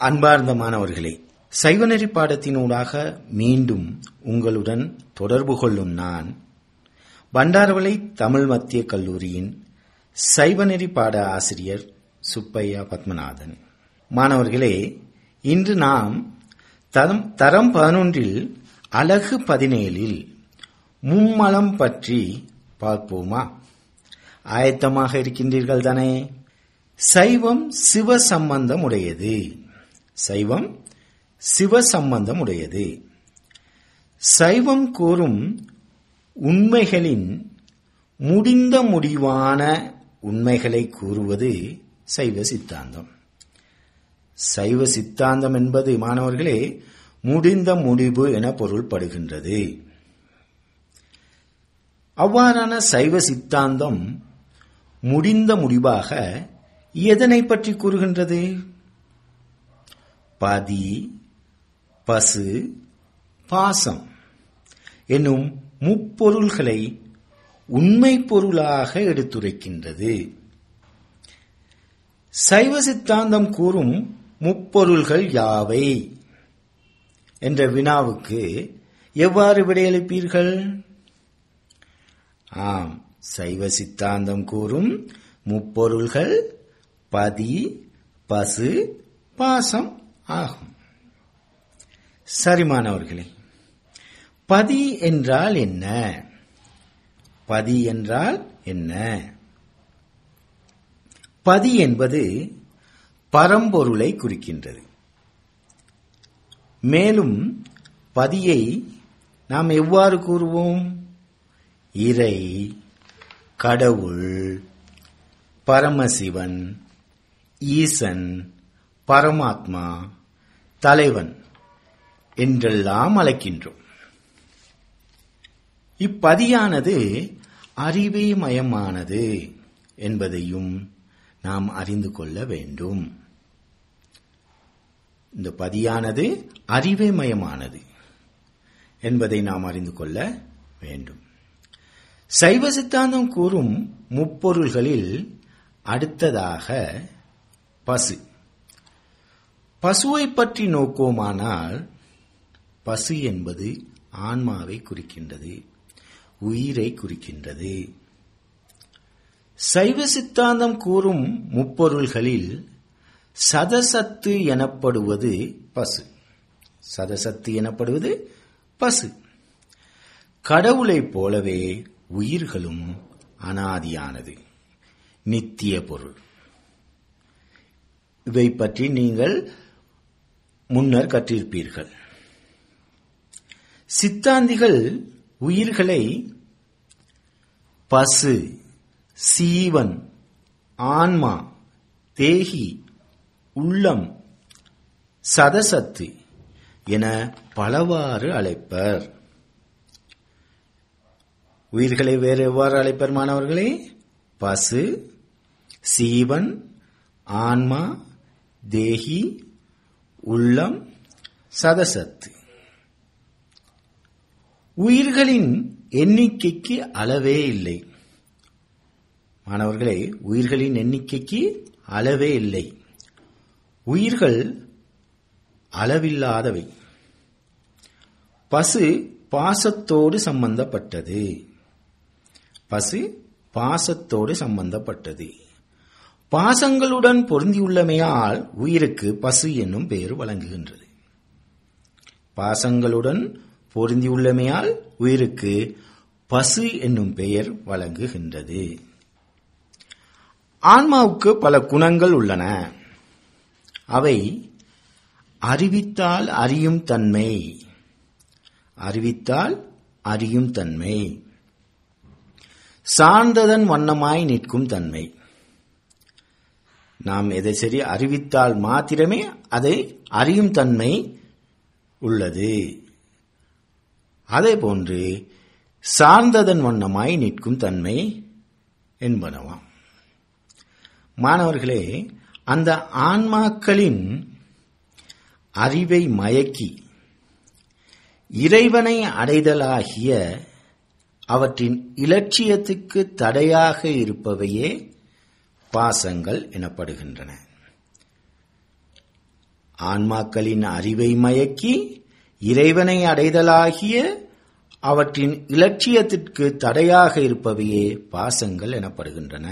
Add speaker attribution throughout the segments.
Speaker 1: அன்பார்ந்த மாணவர்களே சைவநெறி பாடத்தினூடாக மீண்டும் உங்களுடன் தொடர்பு கொள்ளும் நான் பண்டாரவளை தமிழ் மத்திய கல்லூரியின் சைவநெறி பாட ஆசிரியர் சுப்பையா பத்மநாதன் மாணவர்களே இன்று நாம் தரம் தரம் பதினொன்றில் அழகு பதினேழில் மும்மலம் பற்றி பார்ப்போமா ஆயத்தமாக இருக்கின்றீர்கள் தானே சைவம் சிவ சம்பந்தம் உடையது சைவம் சிவ சம்பந்தம் உடையது சைவம் கூறும் உண்மைகளின் முடிந்த முடிவான உண்மைகளை கூறுவது சைவ சித்தாந்தம் சைவ சித்தாந்தம் என்பது மாணவர்களே முடிந்த முடிவு என பொருள்படுகின்றது அவ்வாறான சைவ சித்தாந்தம் முடிந்த முடிவாக எதனை பற்றி கூறுகின்றது பதி பசு பாசம் என்னும் முப்பொருள்களை உண்மை பொருளாக எடுத்துரைக்கின்றது சைவ சித்தாந்தம் கூறும் முப்பொருள்கள் யாவை என்ற வினாவுக்கு எவ்வாறு விடையளிப்பீர்கள் ஆம் சைவ சித்தாந்தம் கூறும் முப்பொருள்கள் பதி பசு பாசம் ஆகும் சரிமானவர்களே பதி என்றால் என்ன பதி என்றால் என்ன பதி என்பது பரம்பொருளை குறிக்கின்றது மேலும் பதியை நாம் எவ்வாறு கூறுவோம் இறை கடவுள் பரமசிவன் ஈசன் பரமாத்மா தலைவன் என்றெல்லாம் அழைக்கின்றோம் இப்பதியானது அறிவே மயமானது என்பதையும் நாம் அறிந்து கொள்ள வேண்டும் இந்த பதியானது அறிவே மயமானது என்பதை நாம் அறிந்து கொள்ள வேண்டும் சைவ சித்தாந்தம் கூறும் முப்பொருள்களில் அடுத்ததாக பசு பசுவை பற்றி நோக்கோமானால் பசு என்பது ஆன்மாவை குறிக்கின்றது உயிரை குறிக்கின்றது சைவ சித்தாந்தம் கூறும் முப்பொருள்களில் சதசத்து எனப்படுவது பசு சதசத்து எனப்படுவது பசு கடவுளைப் போலவே உயிர்களும் அனாதியானது நித்திய பொருள் இவை பற்றி நீங்கள் முன்னர் கற்றிருப்பீர்கள் சித்தாந்திகள் உயிர்களை பசு சீவன் ஆன்மா தேகி உள்ளம் சதசத்து என பலவாறு அழைப்பர் உயிர்களை வேறு எவ்வாறு அழைப்பர் மாணவர்களே பசு சீவன் ஆன்மா தேகி உள்ளம் சதசத்து உயிர்களின் எண்ணிக்கைக்கு அளவே இல்லை மாணவர்களே உயிர்களின் எண்ணிக்கைக்கு அளவே இல்லை உயிர்கள் அளவில்லாதவை பசு பாசத்தோடு சம்பந்தப்பட்டது பசு பாசத்தோடு சம்பந்தப்பட்டது பாசங்களுடன் பொருந்தியுள்ளமையால் உயிருக்கு பசு என்னும் பெயர் வழங்குகின்றது பாசங்களுடன் பொருந்தியுள்ளமையால் உயிருக்கு பசு என்னும் பெயர் வழங்குகின்றது ஆன்மாவுக்கு பல குணங்கள் உள்ளன அவை அறிவித்தால் அறியும் தன்மை அறிவித்தால் அறியும் தன்மை சார்ந்ததன் வண்ணமாய் நிற்கும் தன்மை நாம் எதை சரி அறிவித்தால் மாத்திரமே அதை அறியும் தன்மை உள்ளது அதே போன்று சார்ந்ததன் வண்ணமாய் நிற்கும் தன்மை என்பனவாம் மாணவர்களே அந்த ஆன்மாக்களின் அறிவை மயக்கி இறைவனை அடைதலாகிய அவற்றின் இலட்சியத்துக்கு தடையாக இருப்பவையே பாசங்கள் எனப்படுகின்றன ஆன்மாக்களின் அறிவை மயக்கி இறைவனை அடைதலாகிய அவற்றின் இலட்சியத்திற்கு தடையாக இருப்பவையே பாசங்கள் எனப்படுகின்றன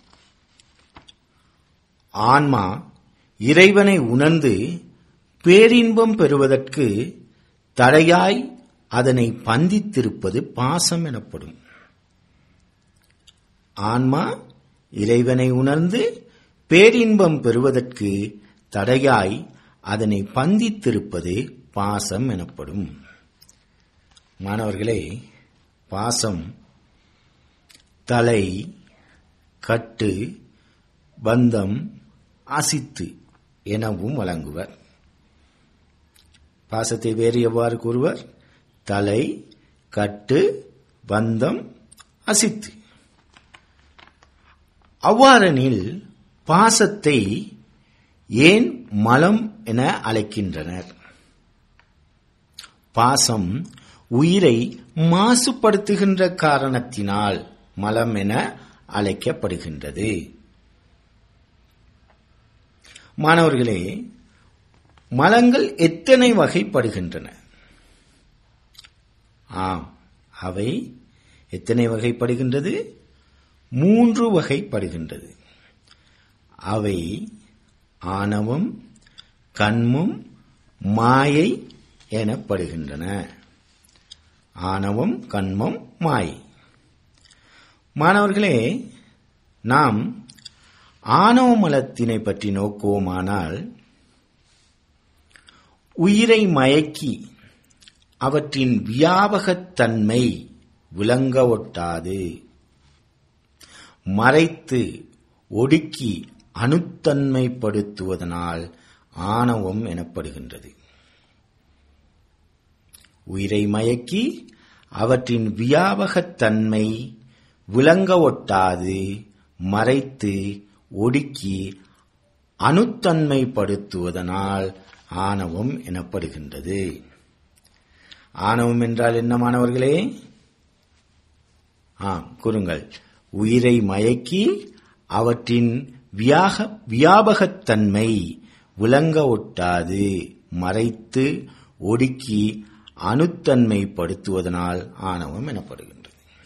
Speaker 1: ஆன்மா இறைவனை உணர்ந்து பேரின்பம் பெறுவதற்கு தடையாய் அதனை பந்தித்திருப்பது பாசம் எனப்படும் ஆன்மா இறைவனை உணர்ந்து பேரின்பம் பெறுவதற்கு தடையாய் அதனை பந்தித்திருப்பது பாசம் எனப்படும் மாணவர்களே பாசம் தலை கட்டு பந்தம் அசித்து எனவும் வழங்குவர் பாசத்தை வேறு எவ்வாறு கூறுவர் தலை கட்டு பந்தம் அசித்து அவ்வாறெனில் பாசத்தை ஏன் மலம் என அழைக்கின்றனர் பாசம் உயிரை மாசுபடுத்துகின்ற காரணத்தினால் மலம் என அழைக்கப்படுகின்றது மாணவர்களே மலங்கள் எத்தனை வகைப்படுகின்றன ஆம் அவை எத்தனை வகைப்படுகின்றது மூன்று வகைப்படுகின்றது அவை ஆணவம் கண்மம் மாயை எனப்படுகின்றன ஆணவம் கண்மம் மாயை மாணவர்களே நாம் ஆணவ மலத்தினை பற்றி நோக்குவோமானால் உயிரை மயக்கி அவற்றின் வியாபகத்தன்மை விளங்க ஒட்டாது மறைத்து ஒடுக்கி அணுத்தன்மைப்படுத்துவதனால் ஆணவம் எனப்படுகின்றது உயிரை மயக்கி அவற்றின் வியாபகத்தன்மை விளங்க ஒட்டாது மறைத்து ஒடுக்கி அணுத்தன்மைப்படுத்துவதனால் ஆணவம் எனப்படுகின்றது ஆணவம் என்றால் என்ன மாணவர்களே ஆம் கூறுங்கள் உயிரை மயக்கி அவற்றின் வியாக வியாபகத்தன்மை விளங்க ஒட்டாது மறைத்து ஒடுக்கி அணுத்தன்மைப்படுத்துவதனால் ஆணவம் எனப்படுகின்றது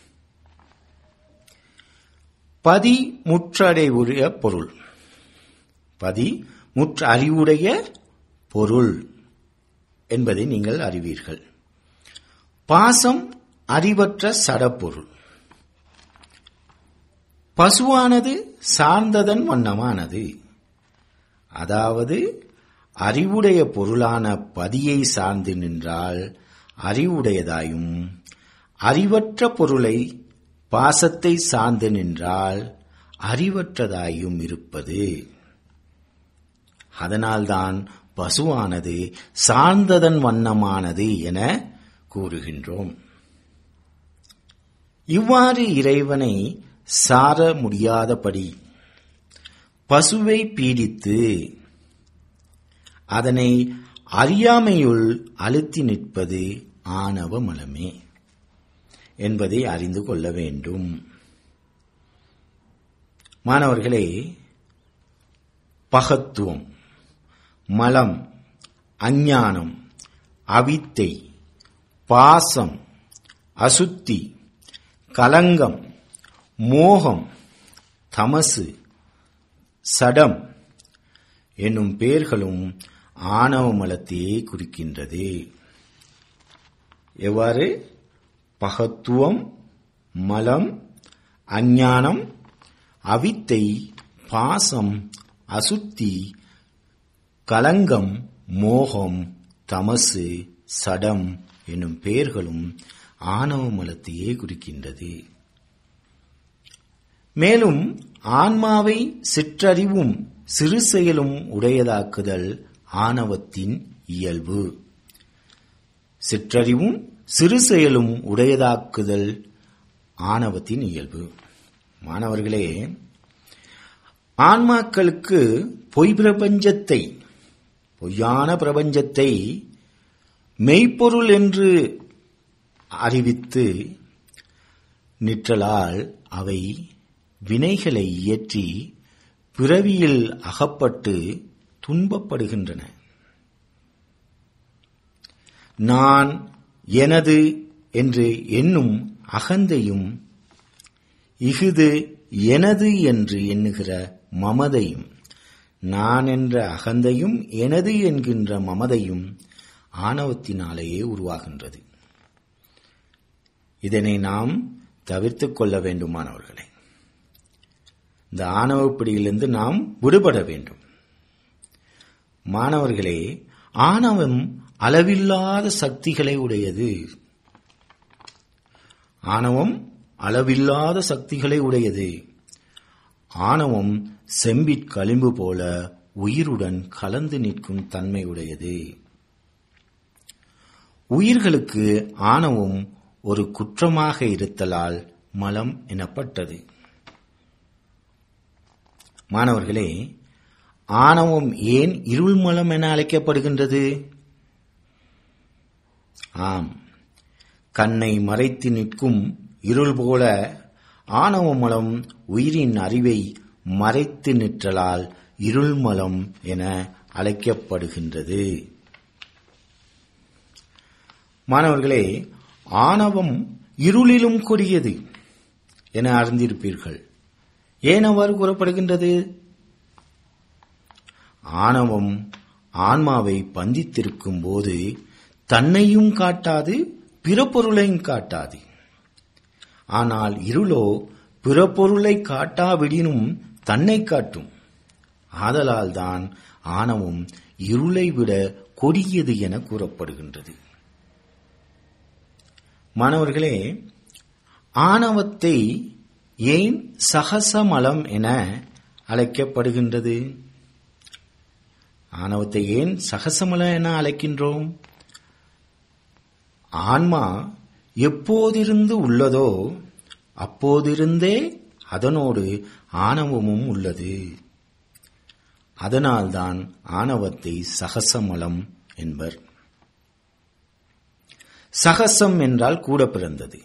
Speaker 1: பதி முற்றடைவுடைய பொருள் பதி முற்ற அறிவுடைய பொருள் என்பதை நீங்கள் அறிவீர்கள் பாசம் அறிவற்ற சடப்பொருள் பசுவானது சார்ந்ததன் வண்ணமானது அதாவது அறிவுடைய பொருளான பதியை சார்ந்து நின்றால் அறிவுடையதாயும் அறிவற்ற பொருளை பாசத்தை சார்ந்து நின்றால் அறிவற்றதாயும் இருப்பது அதனால்தான் பசுவானது சார்ந்ததன் வண்ணமானது என கூறுகின்றோம் இவ்வாறு இறைவனை சார முடியாதபடி பசுவை பீடித்து அதனை அறியாமையுள் அழுத்தி நிற்பது ஆணவ மலமே என்பதை அறிந்து கொள்ள வேண்டும் மாணவர்களே பகத்துவம் மலம் அஞ்ஞானம் அவித்தை பாசம் அசுத்தி கலங்கம் மோகம் தமசு சடம் என்னும் பெயர்களும் ஆணவ மலத்தையே குறிக்கின்றது எவ்வாறு பகத்துவம் மலம் அஞ்ஞானம் அவித்தை பாசம் அசுத்தி கலங்கம் மோகம் தமசு சடம் என்னும் பெயர்களும் ஆணவ மலத்தையே குறிக்கின்றது மேலும் ஆன்மாவை சிற்றறிவும் சிறு செயலும் உடையதாக்குதல் ஆணவத்தின் இயல்பு சிற்றறிவும் சிறு செயலும் உடையதாக்குதல் ஆணவத்தின் இயல்பு மாணவர்களே ஆன்மாக்களுக்கு பொய் பிரபஞ்சத்தை பொய்யான பிரபஞ்சத்தை மெய்ப்பொருள் என்று அறிவித்து நிற்றலால் அவை வினைகளை இயற்றி பிறவியில் அகப்பட்டு துன்பப்படுகின்றன நான் எனது என்று எண்ணும் அகந்தையும் இஃது எனது என்று எண்ணுகிற மமதையும் நான் என்ற அகந்தையும் எனது என்கின்ற மமதையும் ஆணவத்தினாலேயே உருவாகின்றது இதனை நாம் தவிர்த்துக் கொள்ள வேண்டுமானவர்களே இந்த ஆணவ பிடியிலிருந்து நாம் விடுபட வேண்டும் மாணவர்களே ஆணவம் அளவில்லாத சக்திகளை உடையது ஆணவம் அளவில்லாத சக்திகளை உடையது ஆணவம் செம்பிற் களிம்பு போல உயிருடன் கலந்து நிற்கும் தன்மை உடையது உயிர்களுக்கு ஆணவம் ஒரு குற்றமாக இருத்தலால் மலம் எனப்பட்டது மாணவர்களே ஆணவம் ஏன் இருள் மலம் என அழைக்கப்படுகின்றது ஆம் கண்ணை மறைத்து நிற்கும் இருள் போல ஆணவ மலம் உயிரின் அறிவை மறைத்து நிற்றலால் இருள் மலம் என அழைக்கப்படுகின்றது மாணவர்களே ஆணவம் இருளிலும் கொடியது என அறிந்திருப்பீர்கள் ஏன் அவ்வாறு கூறப்படுகின்றது ஆணவம் ஆன்மாவை பந்தித்திருக்கும் போது தன்னையும் காட்டாது பிற பொருளையும் காட்டாது ஆனால் இருளோ பிற பொருளை காட்டாவிடினும் தன்னை காட்டும் ஆதலால் தான் ஆணவம் இருளை விட கொடியது என கூறப்படுகின்றது மாணவர்களே ஆணவத்தை ஏன் சகசமலம் என அழைக்கப்படுகின்றது ஆணவத்தை ஏன் சகசமலம் என அழைக்கின்றோம் ஆன்மா எப்போதிருந்து உள்ளதோ அப்போதிருந்தே அதனோடு ஆணவமும் உள்ளது அதனால்தான் ஆணவத்தை சகசமலம் என்பர் சகசம் என்றால் கூட பிறந்தது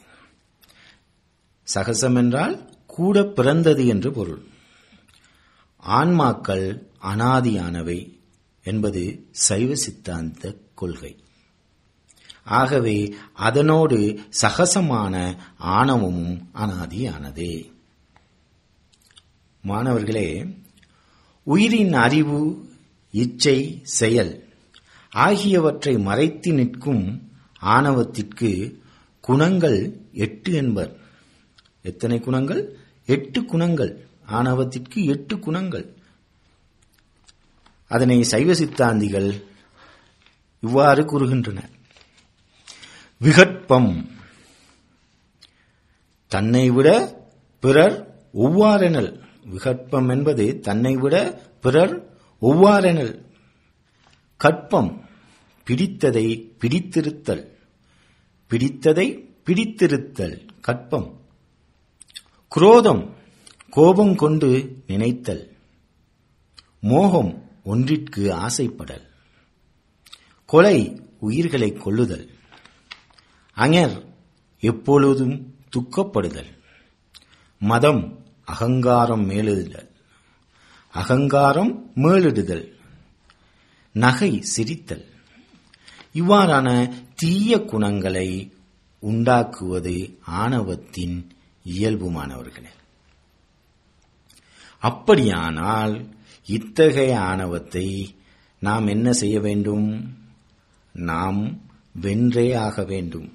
Speaker 1: சகசம் என்றால் கூட பிறந்தது என்று பொருள் ஆன்மாக்கள் அனாதியானவை என்பது சைவ சித்தாந்த கொள்கை ஆகவே அதனோடு சகசமான ஆணவமும் அனாதியானதே மாணவர்களே உயிரின் அறிவு இச்சை செயல் ஆகியவற்றை மறைத்து நிற்கும் ஆணவத்திற்கு குணங்கள் எட்டு என்பர் எத்தனை குணங்கள் எட்டு குணங்கள் ஆணவத்திற்கு எட்டு குணங்கள் அதனை சைவ சித்தாந்திகள் இவ்வாறு கூறுகின்றனர் விகற்பம் தன்னை விட பிறர் ஒவ்வாறெனல் விகற்பம் என்பது தன்னை விட பிறர் ஒவ்வாறெனல் கற்பம் பிடித்ததை பிடித்திருத்தல் பிடித்ததை பிடித்திருத்தல் கற்பம் குரோதம் கோபம் கொண்டு நினைத்தல் மோகம் ஒன்றிற்கு ஆசைப்படல் கொலை உயிர்களை கொள்ளுதல் அஞர் எப்பொழுதும் துக்கப்படுதல் மதம் அகங்காரம் மேலிடுதல் அகங்காரம் மேலிடுதல் நகை சிரித்தல் இவ்வாறான தீய குணங்களை உண்டாக்குவது ஆணவத்தின் இயல்புமானவர்களே அப்படியானால் இத்தகைய ஆணவத்தை நாம் என்ன செய்ய வேண்டும் நாம் வென்றே ஆக வேண்டும்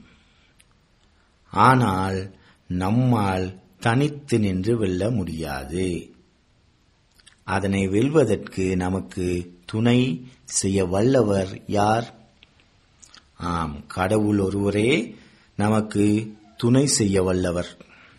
Speaker 1: ஆனால் நம்மால் தனித்து நின்று வெல்ல முடியாது அதனை வெல்வதற்கு நமக்கு துணை செய்ய வல்லவர் யார் ஆம் கடவுள் ஒருவரே நமக்கு துணை செய்ய வல்லவர்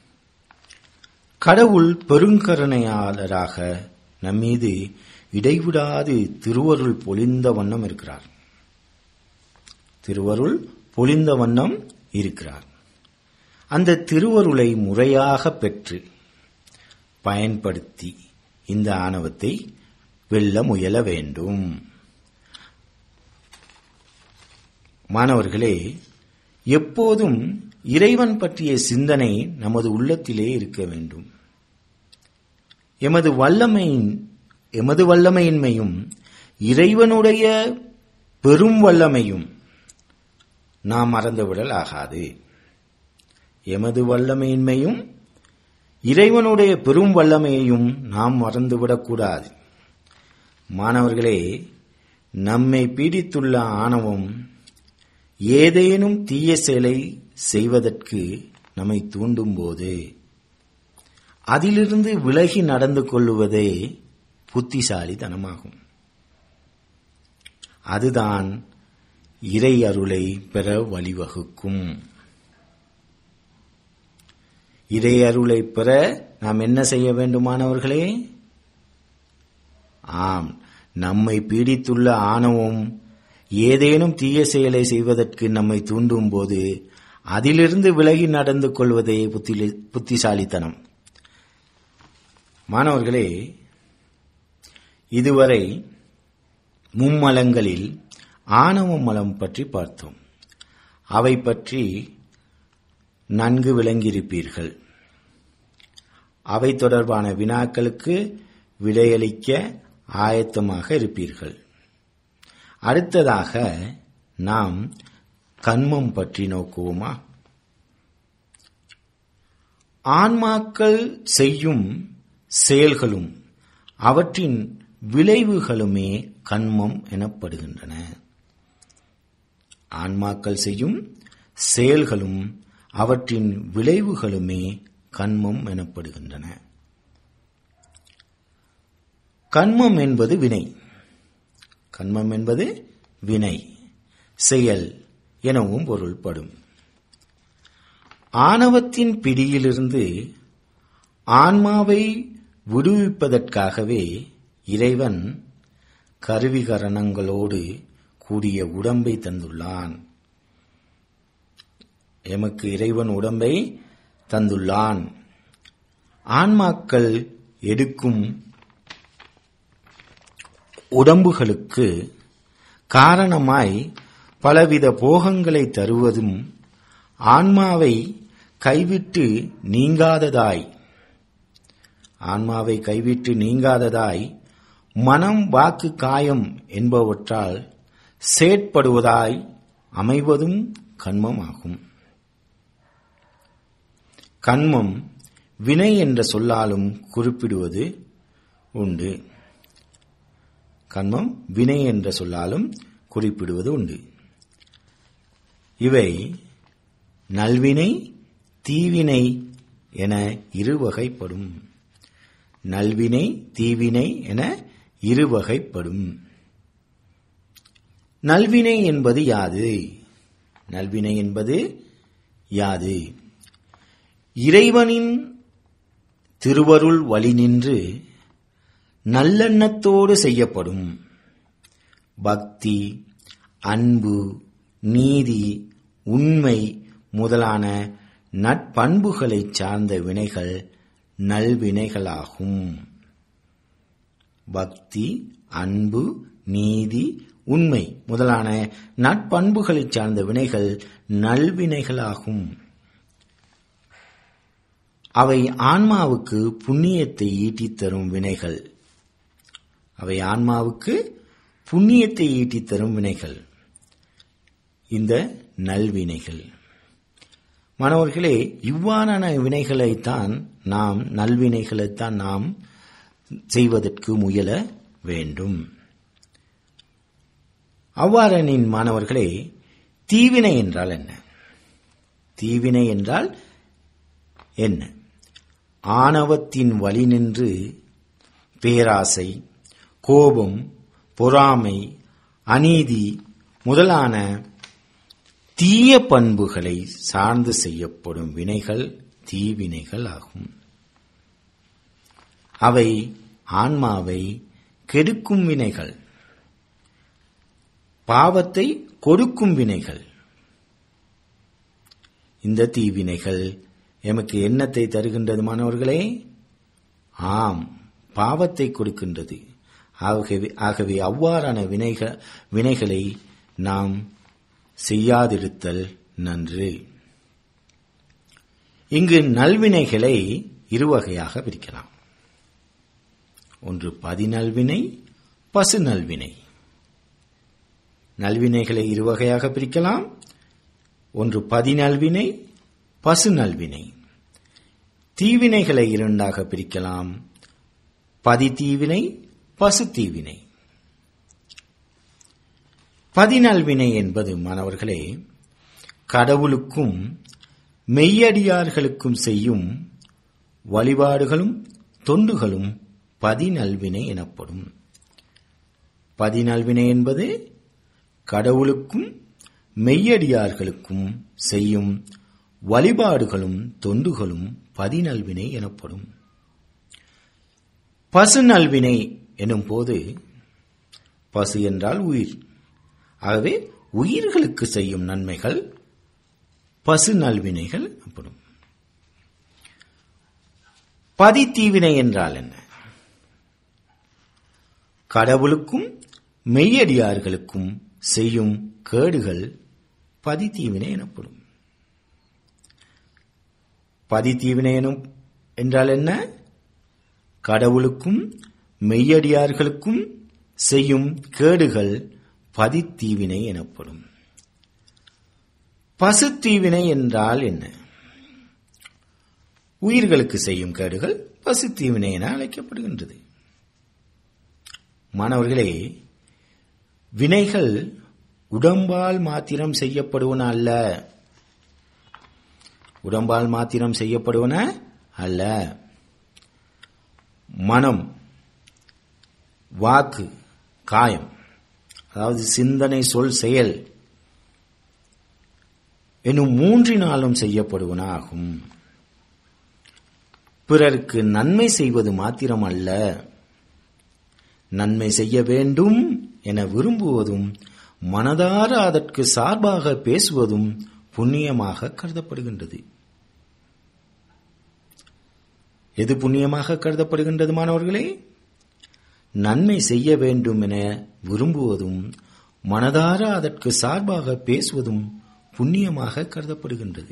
Speaker 1: கடவுள் பெருங்கருணையாளராக நம்மீது இடைவிடாது திருவருள் பொழிந்த வண்ணம் இருக்கிறார் திருவருள் பொழிந்த வண்ணம் இருக்கிறார் அந்த திருவருளை முறையாக பெற்று பயன்படுத்தி இந்த ஆணவத்தை வெல்ல முயல வேண்டும் மாணவர்களே எப்போதும் இறைவன் பற்றிய சிந்தனை நமது உள்ளத்திலே இருக்க வேண்டும் எமது வல்லமையின் எமது வல்லமையின்மையும் இறைவனுடைய பெரும் வல்லமையும் நாம் மறந்துவிடல் ஆகாது எமது வல்லமையின்மையும் இறைவனுடைய பெரும் வல்லமையையும் நாம் மறந்துவிடக்கூடாது மாணவர்களே நம்மை பீடித்துள்ள ஆணவம் ஏதேனும் தீய செயலை செய்வதற்கு நம்மை தூண்டும்போது அதிலிருந்து விலகி நடந்து கொள்ளுவதே புத்திசாலித்தனமாகும் அதுதான் இறை அருளை பெற வழிவகுக்கும் இறை அருளை பெற நாம் என்ன செய்ய வேண்டுமானவர்களே ஆம் நம்மை பீடித்துள்ள ஆணவம் ஏதேனும் தீய செயலை செய்வதற்கு நம்மை தூண்டும் போது அதிலிருந்து விலகி நடந்து கொள்வதே புத்தி- புத்திசாலித்தனம் மாணவர்களே இதுவரை மும்மலங்களில் ஆணவ மலம் பற்றி பார்த்தோம் அவை பற்றி நன்கு விளங்கியிருப்பீர்கள் அவை தொடர்பான வினாக்களுக்கு விடையளிக்க ஆயத்தமாக இருப்பீர்கள் அடுத்ததாக நாம் கண்மம் பற்றி நோக்குவோமா ஆன்மாக்கள் செய்யும் செயல்களும் அவற்றின் விளைவுகளுமே கண்மம் எனப்படுகின்றன ஆன்மாக்கள் செய்யும் செயல்களும் அவற்றின் விளைவுகளுமே கண்மம் எனப்படுகின்றன கண்மம் என்பது வினை கண்மம் என்பது வினை செயல் எனவும் பொருள்படும் ஆணவத்தின் பிடியிலிருந்து ஆன்மாவை விடுவிப்பதற்காகவே இறைவன் கருவிகரணங்களோடு கூடிய உடம்பை தந்துள்ளான் எமக்கு இறைவன் உடம்பை தந்துள்ளான் ஆன்மாக்கள் எடுக்கும் உடம்புகளுக்கு காரணமாய் பலவித போகங்களை தருவதும் ஆன்மாவை கைவிட்டு நீங்காததாய் ஆன்மாவை கைவிட்டு நீங்காததாய் மனம் வாக்கு காயம் என்பவற்றால் செயற்படுவதாய் அமைவதும் கண்மமாகும் கண்மம் வினை என்ற சொல்லாலும் குறிப்பிடுவது உண்டு கண்மம் வினை என்ற சொல்லாலும் குறிப்பிடுவது உண்டு இவை நல்வினை தீவினை என இருவகைப்படும் நல்வினை தீவினை என இருவகைப்படும் நல்வினை என்பது யாது நல்வினை என்பது யாது இறைவனின் திருவருள் வழி நின்று நல்லெண்ணத்தோடு செய்யப்படும் பக்தி அன்பு நீதி உண்மை முதலான நட்பண்புகளைச் சார்ந்த வினைகள் நல்வினைகளாகும் பக்தி அன்பு நீதி உண்மை முதலான நட்பண்புகளைச் சார்ந்த வினைகள் நல்வினைகளாகும் அவை ஆன்மாவுக்கு புண்ணியத்தை ஈட்டித் தரும் வினைகள் அவை ஆன்மாவுக்கு புண்ணியத்தை ஈட்டித் தரும் வினைகள் இந்த நல்வினைகள் மாணவர்களே இவ்வாறான வினைகளைத்தான் நாம் நல்வினைகளைத்தான் நாம் செய்வதற்கு முயல வேண்டும் அவ்வாறனின் மாணவர்களே தீவினை என்றால் என்ன தீவினை என்றால் என்ன ஆணவத்தின் வழி நின்று பேராசை கோபம் பொறாமை அநீதி முதலான தீய பண்புகளை சார்ந்து செய்யப்படும் வினைகள் தீவினைகள் ஆகும் அவை ஆன்மாவை கெடுக்கும் வினைகள் பாவத்தை கொடுக்கும் வினைகள் இந்த தீவினைகள் எமக்கு எண்ணத்தை தருகின்றது மாணவர்களே ஆம் பாவத்தை கொடுக்கின்றது ஆகவே ஆகவே அவ்வாறான வினைக வினைகளை நாம் செய்யாதிருத்தல் நன்று இங்கு நல்வினைகளை இருவகையாக பிரிக்கலாம் ஒன்று பதிநல்வினை பசு நல்வினை நல்வினைகளை இருவகையாக பிரிக்கலாம் ஒன்று பதிநல்வினை பசு நல்வினை தீவினைகளை இரண்டாக பிரிக்கலாம் பதித்தீவினை பசு தீவினை பதிநல்வினை என்பது மாணவர்களே கடவுளுக்கும் மெய்யடியார்களுக்கும் செய்யும் வழிபாடுகளும் தொண்டுகளும் பதிநல்வினை எனப்படும் பதிநல்வினை என்பது கடவுளுக்கும் மெய்யடியார்களுக்கும் செய்யும் வழிபாடுகளும் தொண்டுகளும் பதிநல்வினை எனப்படும் பசு நல்வினை எனும் போது பசு என்றால் உயிர் ஆகவே உயிர்களுக்கு செய்யும் நன்மைகள் பசு நல்வினைகள் எனப்படும் பதித்தீவினை என்றால் என்ன கடவுளுக்கும் மெய்யடியார்களுக்கும் செய்யும் கேடுகள் பதித்தீவினை எனப்படும் பதித்தீவினை எனும் என்றால் என்ன கடவுளுக்கும் மெய்யடியார்களுக்கும் செய்யும் கேடுகள் பதித்தீவினை எனப்படும் பசுத்தீவினை என்றால் என்ன உயிர்களுக்கு செய்யும் கேடுகள் பசுத்தீவினை என அழைக்கப்படுகின்றது மாணவர்களே வினைகள் உடம்பால் மாத்திரம் செய்யப்படுவன அல்ல உடம்பால் மாத்திரம் செய்யப்படுவன அல்ல மனம் வாக்கு காயம் அதாவது சிந்தனை சொல் செயல் எனும் மூன்றினாலும் செய்யப்படுவன ஆகும் பிறருக்கு நன்மை செய்வது மாத்திரம் அல்ல நன்மை செய்ய வேண்டும் என விரும்புவதும் மனதார அதற்கு சார்பாக பேசுவதும் புண்ணியமாக கருதப்படுகின்றது எது புண்ணியமாக கருதப்படுகின்றது மாணவர்களே நன்மை செய்ய வேண்டும் என விரும்புவதும் மனதார அதற்கு சார்பாக பேசுவதும் புண்ணியமாக கருதப்படுகின்றது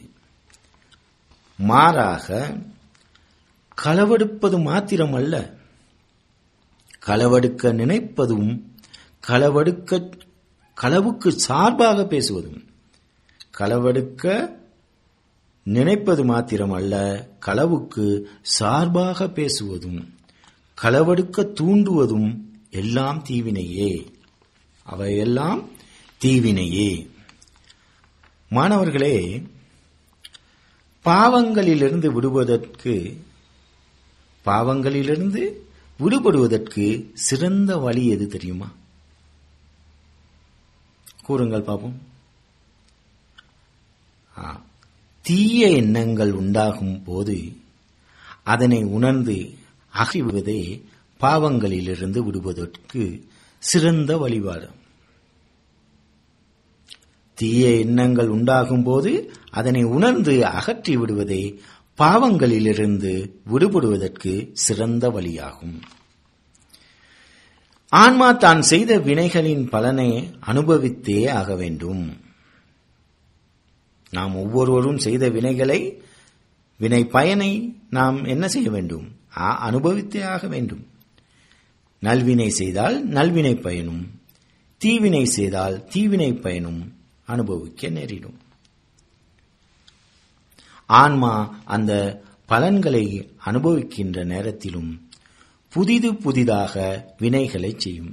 Speaker 1: மாறாக களவெடுப்பது மாத்திரமல்ல களவெடுக்க நினைப்பதும் களவெடுக்க களவுக்கு சார்பாக பேசுவதும் களவெடுக்க நினைப்பது மாத்திரமல்ல களவுக்கு சார்பாக பேசுவதும் களவெடுக்க தூண்டுவதும் எல்லாம் தீவினையே அவையெல்லாம் தீவினையே மாணவர்களே பாவங்களிலிருந்து விடுவதற்கு பாவங்களிலிருந்து விடுபடுவதற்கு சிறந்த வழி எது தெரியுமா கூறுங்கள் பாப்போம் ஆ, தீய எண்ணங்கள் உண்டாகும் போது அதனை உணர்ந்து அகழ்வதே பாவங்களிலிருந்து விடுவதற்கு சிறந்த வழிபாடு தீய எண்ணங்கள் உண்டாகும் போது அதனை உணர்ந்து அகற்றி விடுவதே பாவங்களிலிருந்து விடுபடுவதற்கு சிறந்த வழியாகும் ஆன்மா தான் செய்த வினைகளின் பலனை அனுபவித்தே ஆக வேண்டும் நாம் ஒவ்வொருவரும் செய்த வினைகளை வினை பயனை நாம் என்ன செய்ய வேண்டும் ஆ- அனுபவித்தே ஆக வேண்டும் நல்வினை செய்தால் நல்வினை பயனும் தீவினை செய்தால் தீவினை பயனும் அனுபவிக்க நேரிடும் ஆன்மா அந்த பலன்களை அனுபவிக்கின்ற நேரத்திலும் புதிது புதிதாக வினைகளை செய்யும்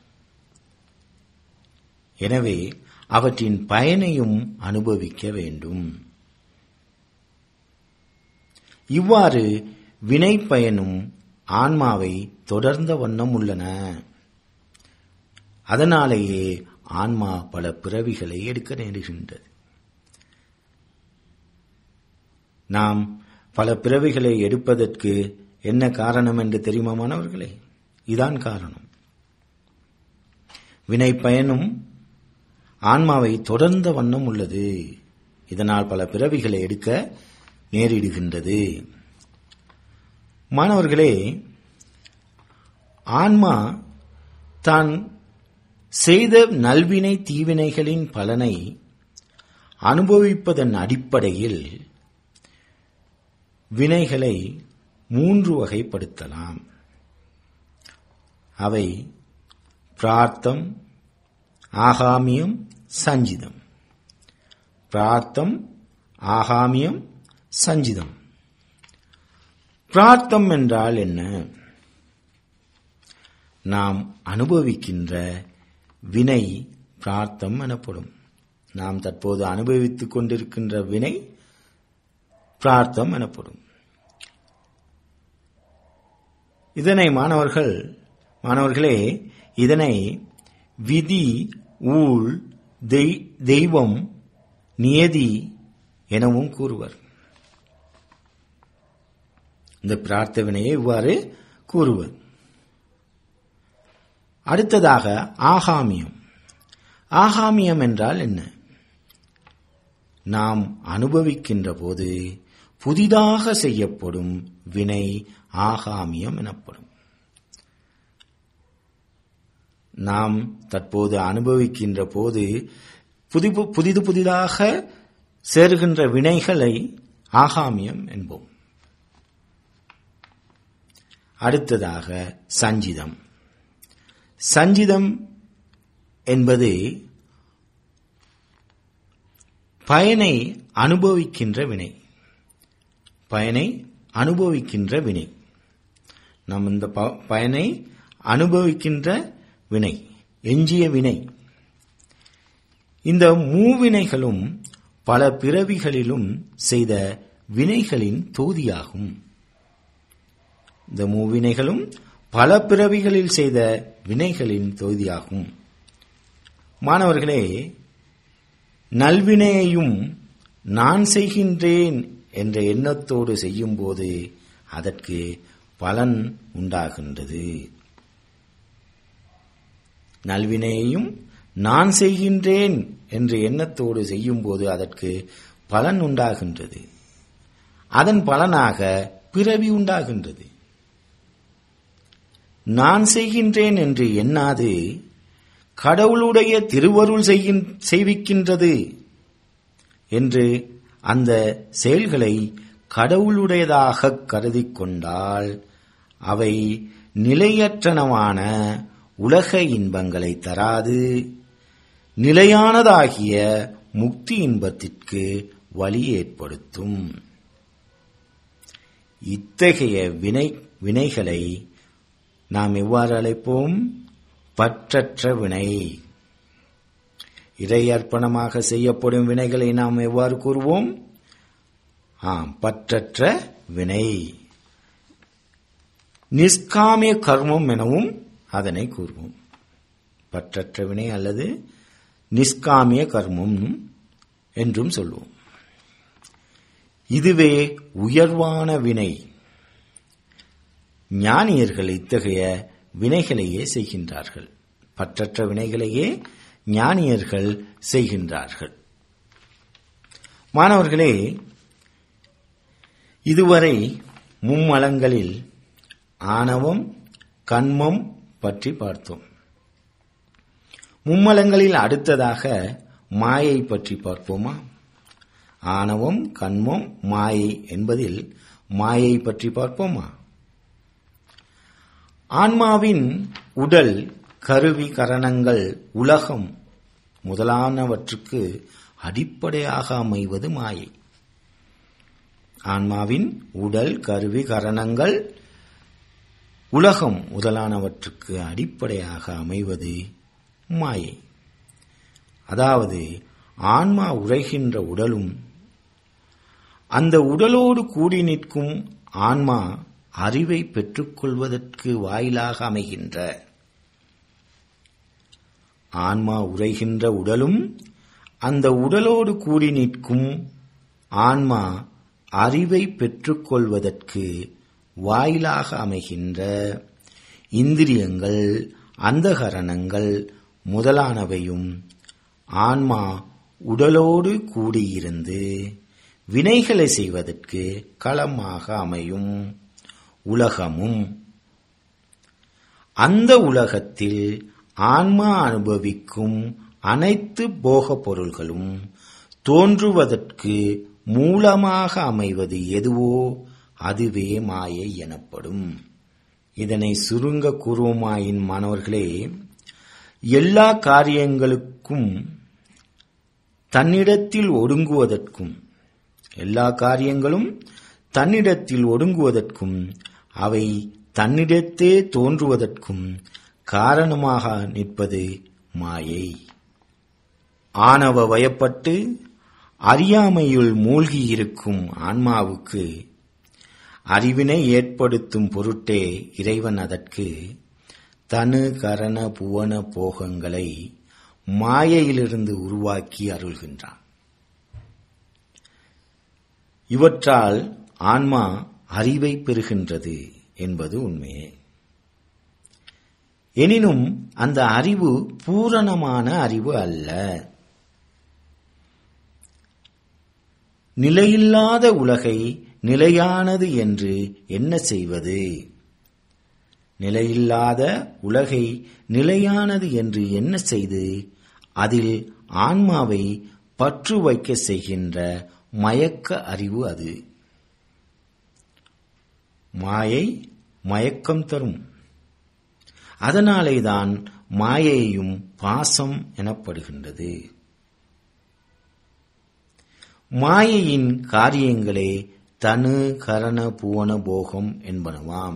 Speaker 1: எனவே அவற்றின் பயனையும் அனுபவிக்க வேண்டும் இவ்வாறு வினை பயனும் ஆன்மாவை தொடர்ந்த வண்ணம் உள்ளன அதனாலேயே ஆன்மா பல பிறவிகளை எடுக்க நேருகின்றது நாம் பல பிறவிகளை எடுப்பதற்கு என்ன காரணம் என்று தெரியுமா மாணவர்களே இதான் காரணம் வினை பயனும் ஆன்மாவை தொடர்ந்த வண்ணம் உள்ளது இதனால் பல பிறவிகளை எடுக்க நேரிடுகின்றது மாணவர்களே ஆன்மா தான் செய்த நல்வினை தீவினைகளின் பலனை அனுபவிப்பதன் அடிப்படையில் வினைகளை மூன்று வகைப்படுத்தலாம் அவை பிரார்த்தம் ஆகாமியம் சஞ்சிதம் பிரார்த்தம் ஆகாமியம் சஞ்சிதம் பிரார்த்தம் என்றால் என்ன நாம் அனுபவிக்கின்ற வினை பிரார்த்தம் எனப்படும் நாம் தற்போது அனுபவித்துக் கொண்டிருக்கின்ற வினை பிரார்த்தம் எனப்படும் இதனை மாணவர்கள் மாணவர்களே இதனை விதி ஊழ் தெய்- தெய்வம் நியதி எனவும் கூறுவர் இந்த பிரார்த்த வினையை இவ்வாறு கூறுவர் அடுத்ததாக ஆகாமியம் ஆகாமியம் என்றால் என்ன நாம் அனுபவிக்கின்ற போது புதிதாக செய்யப்படும் வினை ஆகாமியம் எனப்படும் நாம் தற்போது அனுபவிக்கின்ற போது புதி புதிது புதிதாக சேருகின்ற வினைகளை ஆகாமியம் என்போம் அடுத்ததாக சஞ்சிதம் சஞ்சிதம் என்பது பயனை அனுபவிக்கின்ற வினை பயனை அனுபவிக்கின்ற வினை நாம் இந்த ப- பயனை அனுபவிக்கின்ற வினை எஞ்சிய வினை இந்த மூவினைகளும் பல பிறவிகளிலும் செய்த வினைகளின் தொகுதியாகும் இந்த மூவினைகளும் பல பிறவிகளில் செய்த வினைகளின் தொகுதியாகும் மாணவர்களே நல்வினையையும் நான் செய்கின்றேன் என்ற எண்ணத்தோடு செய்யும்போது அதற்கு பலன் உண்டாகின்றது நல்வினையையும் நான் செய்கின்றேன் என்ற எண்ணத்தோடு செய்யும்போது அதற்கு பலன் உண்டாகின்றது அதன் பலனாக பிறவி உண்டாகின்றது நான் செய்கின்றேன் என்று எண்ணாது கடவுளுடைய திருவருள் செய்கின் செய்விக்கின்றது என்று அந்த செயல்களை கடவுளுடையதாக கருதி கொண்டால் அவை நிலையற்றனவான உலக இன்பங்களை தராது நிலையானதாகிய முக்தி இன்பத்திற்கு வழி ஏற்படுத்தும் இத்தகைய வினை வினைகளை நாம் எவ்வாறு அழைப்போம் பற்றற்ற வினை இறை அர்ப்பணமாக செய்யப்படும் வினைகளை நாம் எவ்வாறு கூறுவோம் ஆம் பற்றற்ற வினை நிஷ்காமிய கர்மம் எனவும் அதனை கூறுவோம் பற்றற்ற வினை அல்லது நிஷ்காமிய கர்மம் என்றும் சொல்லுவோம் இதுவே உயர்வான வினை ஞானியர்கள் இத்தகைய வினைகளையே செய்கின்றார்கள் பற்றற்ற வினைகளையே ஞானியர்கள் செய்கின்றார்கள் மாணவர்களே இதுவரை மும்மலங்களில் ஆணவம் கண்மம் பற்றி பார்த்தோம் மும்மலங்களில் அடுத்ததாக மாயை பற்றி பார்ப்போமா ஆணவம் கண்மம் மாயை என்பதில் மாயை பற்றி பார்ப்போமா ஆன்மாவின் உடல் கருவி கரணங்கள் உலகம் முதலானவற்றுக்கு அடிப்படையாக அமைவது மாயை ஆன்மாவின் உடல் கருவி கரணங்கள் உலகம் முதலானவற்றுக்கு அடிப்படையாக அமைவது மாயை அதாவது ஆன்மா உரைகின்ற உடலும் அந்த உடலோடு கூடி நிற்கும் ஆன்மா அறிவை பெற்றுக்கொள்வதற்கு வாயிலாக அமைகின்ற ஆன்மா உரைகின்ற உடலும் அந்த உடலோடு கூடி நிற்கும் ஆன்மா அறிவை பெற்றுக்கொள்வதற்கு வாயிலாக அமைகின்ற இந்திரியங்கள் அந்தகரணங்கள் முதலானவையும் ஆன்மா உடலோடு கூடியிருந்து வினைகளை செய்வதற்கு களமாக அமையும் உலகமும் அந்த உலகத்தில் ஆன்மா அனுபவிக்கும் அனைத்து போக பொருள்களும் தோன்றுவதற்கு மூலமாக அமைவது எதுவோ அதுவே மாயை எனப்படும் இதனை சுருங்க கூறுவோமாயின் மாணவர்களே எல்லா காரியங்களுக்கும் தன்னிடத்தில் ஒடுங்குவதற்கும் எல்லா காரியங்களும் தன்னிடத்தில் ஒடுங்குவதற்கும் அவை தன்னிடத்தே தோன்றுவதற்கும் காரணமாக நிற்பது மாயை ஆணவ வயப்பட்டு அறியாமையுள் மூழ்கியிருக்கும் ஆன்மாவுக்கு அறிவினை ஏற்படுத்தும் பொருட்டே இறைவன் அதற்கு தனு கரண புவன போகங்களை மாயையிலிருந்து உருவாக்கி அருள்கின்றான் இவற்றால் ஆன்மா அறிவை பெறுகின்றது என்பது உண்மையே எனினும் அந்த அறிவு பூரணமான அறிவு அல்ல நிலையில்லாத உலகை நிலையானது என்று என்ன செய்வது நிலையில்லாத உலகை நிலையானது என்று என்ன செய்து அதில் ஆன்மாவை பற்று வைக்க செய்கின்ற மயக்க அறிவு அது மாயை மயக்கம் தரும் அதனாலேதான் மாயையும் பாசம் எனப்படுகின்றது மாயையின் காரியங்களே தனு கரண புவன போகம் என்பனவாம்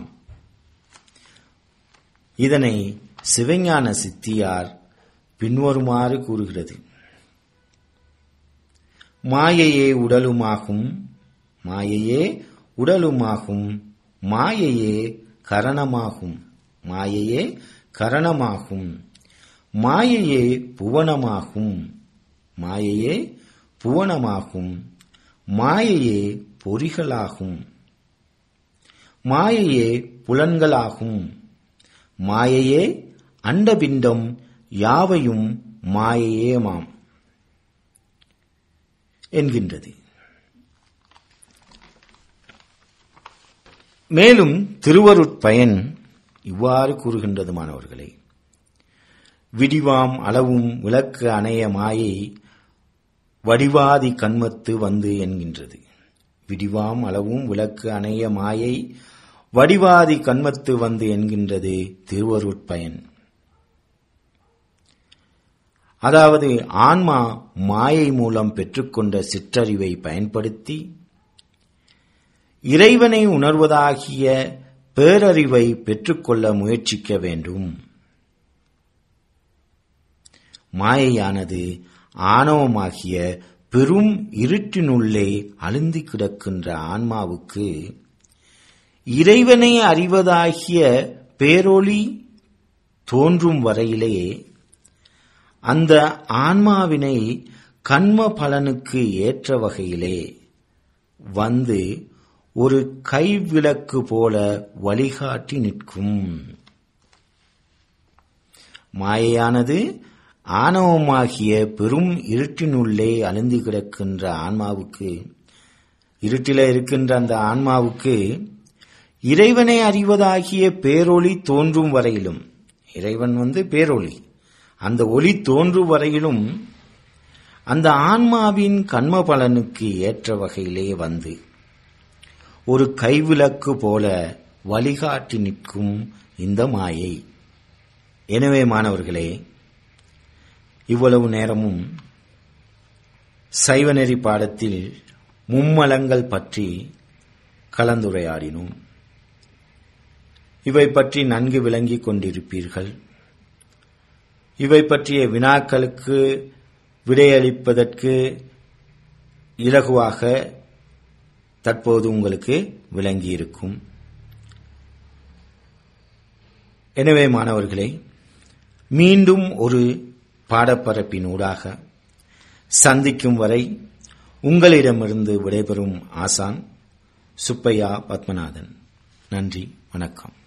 Speaker 1: இதனை சிவஞான சித்தியார் பின்வருமாறு கூறுகிறது மாயையே உடலுமாகும் மாயையே உடலுமாகும் மாயையே கரணமாகும் மாயையே கரணமாகும் மாயையே புவனமாகும் மாயையே புவனமாகும் மாயையே பொறிகளாகும் மாயையே புலன்களாகும் மாயையே அண்டபிண்டம் யாவையும் மாயையேமாம் என்கின்றது மேலும் திருவருட்பயன் இவ்வாறு கூறுகின்றது மாணவர்களே விடிவாம் அளவும் விளக்கு அணைய மாயை வடிவாதி கண்மத்து வந்து என்கின்றது விடிவாம் அளவும் விளக்கு அணைய மாயை வடிவாதி கண்மத்து வந்து என்கின்றது திருவருட்பயன் அதாவது ஆன்மா மாயை மூலம் பெற்றுக்கொண்ட சிற்றறிவை பயன்படுத்தி இறைவனை உணர்வதாகிய பேரறிவை பெற்றுக்கொள்ள முயற்சிக்க வேண்டும் மாயையானது ஆணவமாகிய பெரும் இருட்டினுள்ளே அழுந்தி கிடக்கின்ற ஆன்மாவுக்கு இறைவனை அறிவதாகிய பேரொளி தோன்றும் வரையிலே அந்த ஆன்மாவினை கண்ம பலனுக்கு ஏற்ற வகையிலே வந்து ஒரு கைவிளக்கு போல வழிகாட்டி நிற்கும் மாயையானது ஆணவமாகிய பெரும் இருட்டினுள்ளே அழுந்தி கிடக்கின்ற ஆன்மாவுக்கு இருட்டில இருக்கின்ற அந்த ஆன்மாவுக்கு இறைவனை அறிவதாகிய பேரொளி தோன்றும் வரையிலும் இறைவன் வந்து பேரொளி அந்த ஒளி தோன்றும் வரையிலும் அந்த ஆன்மாவின் கண்ம பலனுக்கு ஏற்ற வகையிலே வந்து ஒரு கைவிளக்கு போல வழிகாட்டி நிற்கும் இந்த மாயை எனவே மாணவர்களே இவ்வளவு நேரமும் சைவநெறி பாடத்தில் மும்மலங்கள் பற்றி கலந்துரையாடினோம் இவை பற்றி நன்கு விளங்கிக் கொண்டிருப்பீர்கள் இவை பற்றிய வினாக்களுக்கு விடையளிப்பதற்கு இலகுவாக தற்போது உங்களுக்கு விளங்கியிருக்கும் எனவே மாணவர்களே மீண்டும் ஒரு பாடப்பரப்பினூடாக சந்திக்கும் வரை உங்களிடமிருந்து விடைபெறும் ஆசான் சுப்பையா பத்மநாதன் நன்றி வணக்கம்